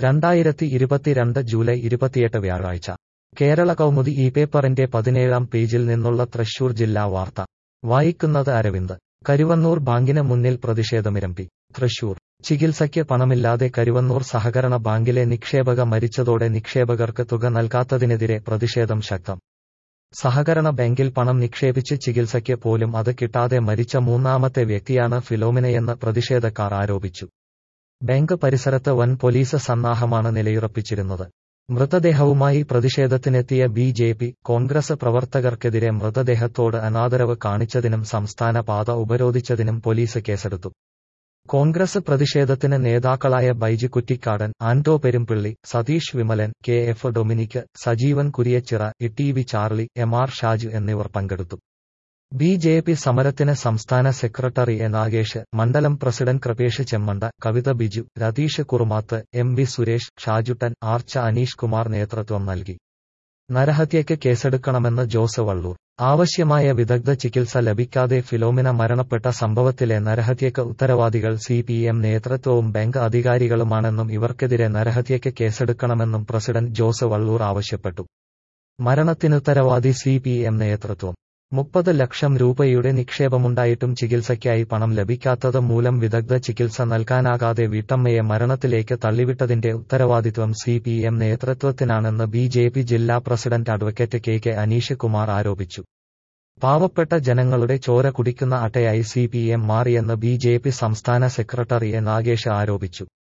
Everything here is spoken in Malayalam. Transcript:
രണ്ടായിരത്തി ഇരുപത്തിരണ്ട് ജൂലൈ ഇരുപത്തിയെട്ട് വ്യാഴാഴ്ച കേരള കൗമുദി ഈ പേപ്പറിന്റെ പതിനേഴാം പേജിൽ നിന്നുള്ള തൃശൂർ ജില്ലാ വാർത്ത വായിക്കുന്നത് അരവിന്ദ് കരുവന്നൂർ ബാങ്കിന് മുന്നിൽ പ്രതിഷേധമിരമ്പി തൃശൂർ ചികിത്സയ്ക്ക് പണമില്ലാതെ കരുവന്നൂർ സഹകരണ ബാങ്കിലെ നിക്ഷേപക മരിച്ചതോടെ നിക്ഷേപകർക്ക് തുക നൽകാത്തതിനെതിരെ പ്രതിഷേധം ശക്തം സഹകരണ ബാങ്കിൽ പണം നിക്ഷേപിച്ച് ചികിത്സയ്ക്ക് പോലും അത് കിട്ടാതെ മരിച്ച മൂന്നാമത്തെ വ്യക്തിയാണ് ഫിലോമിനയെന്ന് പ്രതിഷേധക്കാർ ആരോപിച്ചു ബാങ്ക് പരിസരത്ത് വൻ പോലീസ് സന്നാഹമാണ് നിലയുറപ്പിച്ചിരുന്നത് മൃതദേഹവുമായി പ്രതിഷേധത്തിനെത്തിയ ബി ജെ പി കോൺഗ്രസ് പ്രവർത്തകർക്കെതിരെ മൃതദേഹത്തോട് അനാദരവ് കാണിച്ചതിനും സംസ്ഥാന പാത ഉപരോധിച്ചതിനും പോലീസ് കേസെടുത്തു കോൺഗ്രസ് പ്രതിഷേധത്തിന് നേതാക്കളായ Baiji Kuttikkadan Anto Perumpilly Satheesh Vimalan K F Dominic Sajeevan Kuriachira E V Charlie M R Shaju എന്നിവർ പങ്കെടുത്തു ബി ജെ പി സമരത്തിന് സംസ്ഥാന സെക്രട്ടറി എ നാഗേഷ് മണ്ഡലം president Kripesh Chemmanda Kavitha Biju Ratheesh Kurumath M V Suresh Shajuttan Archa Aneesh Kumar നേതൃത്വം നൽകി നരഹത്യയ്ക്ക് കേസെടുക്കണമെന്ന് ജോസ് വള്ളൂർ ആവശ്യമായ വിദഗ്ധ ചികിത്സ ലഭിക്കാതെ ഫിലോമിന മരണപ്പെട്ട സംഭവത്തിലെ നരഹത്യയ്ക്ക് ഉത്തരവാദികൾ സി പി എം നേതൃത്വവും ബാങ്ക് അധികാരികളുമാണെന്നും ഇവർക്കെതിരെ നരഹത്യയ്ക്ക് കേസെടുക്കണമെന്നും പ്രസിഡന്റ് ജോസ് വള്ളൂർ ആവശ്യപ്പെട്ടു മരണത്തിനുത്തരവാദി സി പി എം നേതൃത്വം മുപ്പത് ലക്ഷം രൂപയുടെ നിക്ഷേപമുണ്ടായിട്ടും ചികിത്സയ്ക്കായി പണം ലഭിക്കാത്തത് മൂലം വിദഗ്ധ ചികിത്സ നൽകാനാകാതെ വീട്ടമ്മയെ മരണത്തിലേക്ക് തള്ളിവിട്ടതിന്റെ ഉത്തരവാദിത്വം സി പി എം നേതൃത്വത്തിനാണെന്ന് ബി ജെ പി ജില്ലാ president advocate K K Aneesh Kumar ആരോപിച്ചു പാവപ്പെട്ട ജനങ്ങളുടെ ചോര കുടിക്കുന്ന അട്ടയായി സി പി എം മാറിയെന്ന് ബി ജെ പി സംസ്ഥാന സെക്രട്ടറി എ നാഗേഷ് ആരോപിച്ചു